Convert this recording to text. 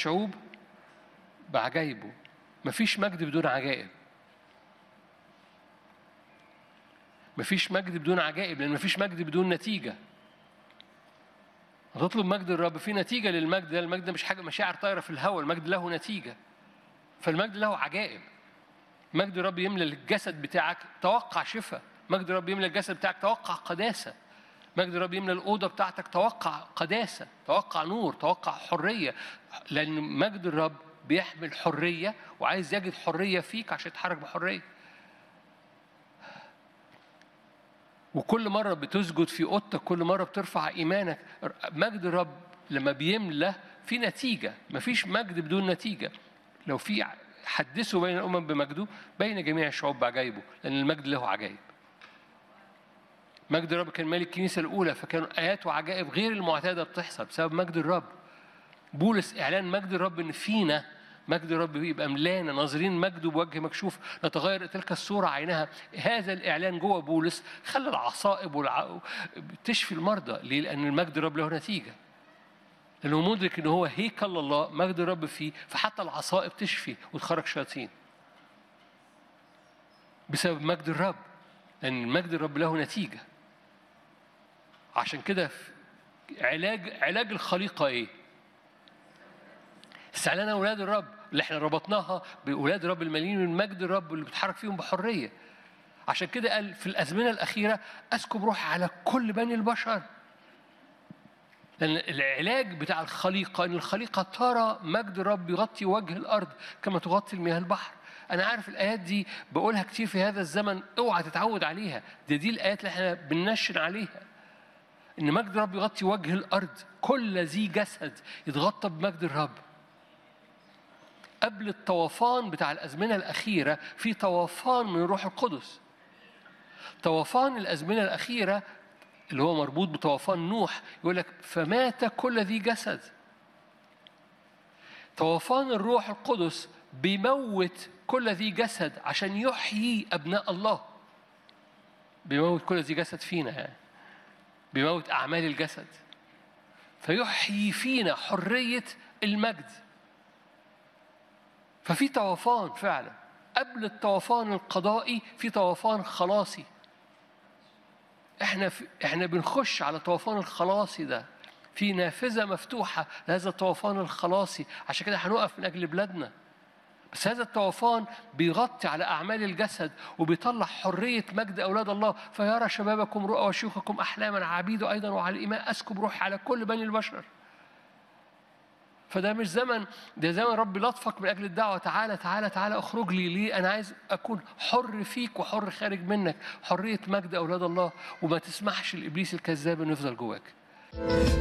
الشعوب بعجائبه مفيش مجد بدون عجائب مفيش مجد بدون عجائب لأن مفيش مجد بدون نتيجة هتطلب مجد الرب في نتيجة للمجد ده المجد ده مش حاجة مشاعر طايرة في الهواء المجد له نتيجة فالمجد له عجائب مجد الرب يملى الجسد بتاعك توقع شفاء مجد الرب يملى الجسد بتاعك توقع قداسة مجد الرب يملى الأوضة بتاعتك توقع قداسة توقع نور توقع حرية لأن مجد الرب بيحمل حرية وعايز يجد حرية فيك عشان تتحرك بحرية وكل مرة بتسجد في أوضتك كل مرة بترفع إيمانك مجد الرب لما بيملى في نتيجة مفيش مجد بدون نتيجة لو في حدثوا بين الأمم بمجده بين جميع الشعوب بعجائبه لأن المجد له عجائب مجد الرب كان مالك الكنيسة الأولى فكانوا آيات وعجائب غير المعتادة بتحصل بسبب مجد الرب بولس إعلان مجد الرب إن فينا مجد الرب يبقى ملانا ناظرين مجده بوجه مكشوف نتغير تلك الصورة عينها هذا الإعلان جوه بولس خلى العصائب والع... تشفي المرضى ليه؟ لأن المجد الرب له نتيجة لأنه مدرك إن هو هيكل الله مجد الرب فيه فحتى العصائب تشفي وتخرج شياطين بسبب مجد الرب لأن مجد الرب له نتيجة عشان كده علاج علاج الخليقة إيه؟ استعلان أولاد الرب اللي احنا ربطناها بأولاد الرب المليين من مجد الرب اللي بيتحرك فيهم بحرية عشان كده قال في الأزمنة الأخيرة أسكب روحي على كل بني البشر لأن العلاج بتاع الخليقة إن الخليقة ترى مجد الرب يغطي وجه الأرض كما تغطي المياه البحر أنا عارف الآيات دي بقولها كتير في هذا الزمن اوعى تتعود عليها دي دي الآيات اللي احنا بننشن عليها إن مجد الرب يغطي وجه الأرض كل ذي جسد يتغطى بمجد الرب قبل الطوفان بتاع الأزمنة الأخيرة في طوفان من الروح القدس طوفان الأزمنة الأخيرة اللي هو مربوط بطوفان نوح يقول لك فمات كل ذي جسد طوفان الروح القدس بيموت كل ذي جسد عشان يحيي أبناء الله بيموت كل ذي جسد فينا يعني بيموت أعمال الجسد فيحيي فينا حرية المجد ففي طوفان فعلا قبل الطوفان القضائي في طوفان خلاصي احنا في احنا بنخش على طوفان الخلاصي ده في نافذة مفتوحة لهذا الطوفان الخلاصي عشان كده هنقف من أجل بلادنا بس هذا الطوفان بيغطي على أعمال الجسد وبيطلع حرية مجد أولاد الله فيرى شبابكم رؤى وشيوخكم أحلاما عبيد أيضا وعلى الإيمان أسكب روحي على كل بني البشر فده مش زمن ده زمن رب لطفك من اجل الدعوه تعالى تعالى تعالى اخرج لي ليه انا عايز اكون حر فيك وحر خارج منك حريه مجد اولاد الله وما تسمحش لابليس الكذاب انه يفضل جواك